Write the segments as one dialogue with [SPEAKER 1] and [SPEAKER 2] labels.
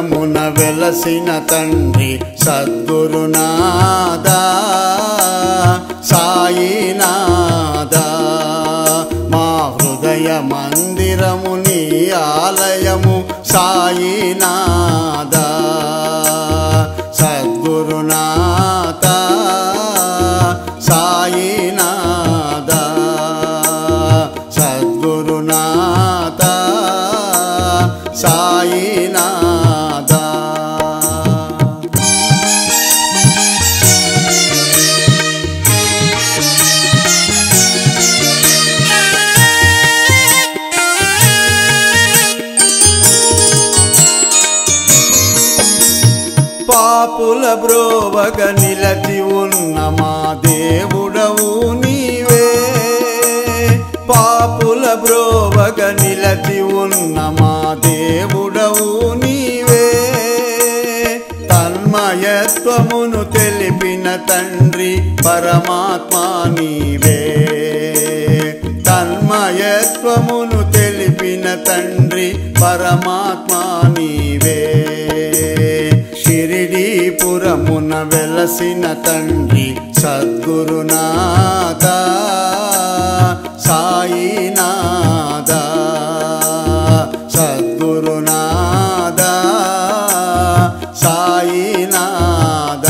[SPEAKER 1] మందిరమున వెలసిన తండ్రి సద్గురునాదా సాయినాదా మా హృదయ మందిరము నీ ఆలయము సాయినాదా సద్గురునాథ సాయినాదా సద్గురునాథ సాయినాదా పాపుల బ్రోవగ నిలచి ఉన్న మా దేవుడవు నీవే పాపుల బ్రోవగ నిలచి ఉన్న మా దేవుడవు నీవే తన్మయత్వమును తెలిపిన తండ్రి పరమాత్మ నీవే తన్మయత్వమును తెలిపిన తండ్రి పరమాత్మ నీవే షిరిడీపురమున వెలసిన తండ్రి సద్గురునాథ సాయినాథ సద్గురునాథ సాయినాథ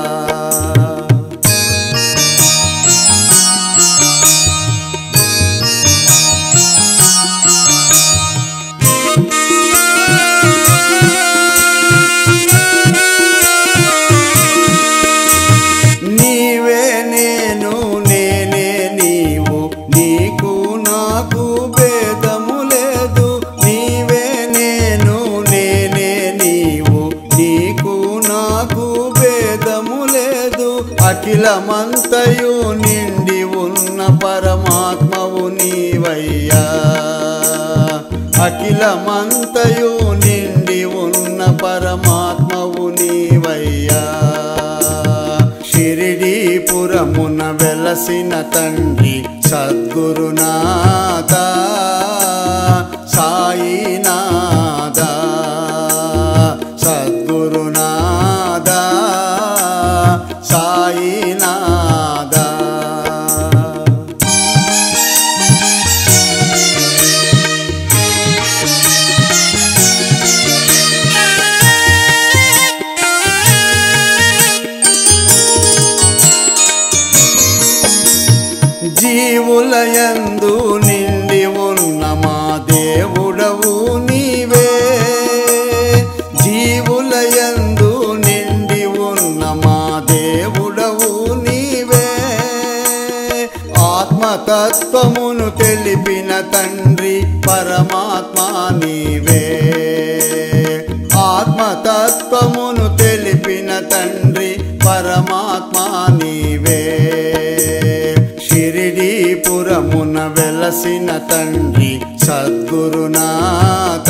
[SPEAKER 1] నీవే నేను నేనే నీవు నీకు నాకు భేదము లేదు నీవే నేను నేనే నీవు నీకు నాకు భేదము లేదు అఖిలమంతయు నిండి ఉన్న పరమాత్మవు నీవయ్యా అఖిలమంతయు నిండి ఉన్న పరమాత్మవు నీవయ్యా షిరిడీపురమున వెలసిన తండ్రి సద్గురునాథ సాయినాథ సద్గురునాథ సాయినాథ జీవులయందు నిండి ఉన్న మా దేవుడవు నీవే జీవులయందు నిండి ఉన్న మా దేవుడవు నీవే ఆత్మతత్వమును తెలిపిన తండ్రి పరమాత్మ నీవే ఆత్మతత్వమును తెలిపిన తండ్రి పరమాత్మ నీవే షిరిడీపురమున వెలసిన తండ్రి సద్గురునాథ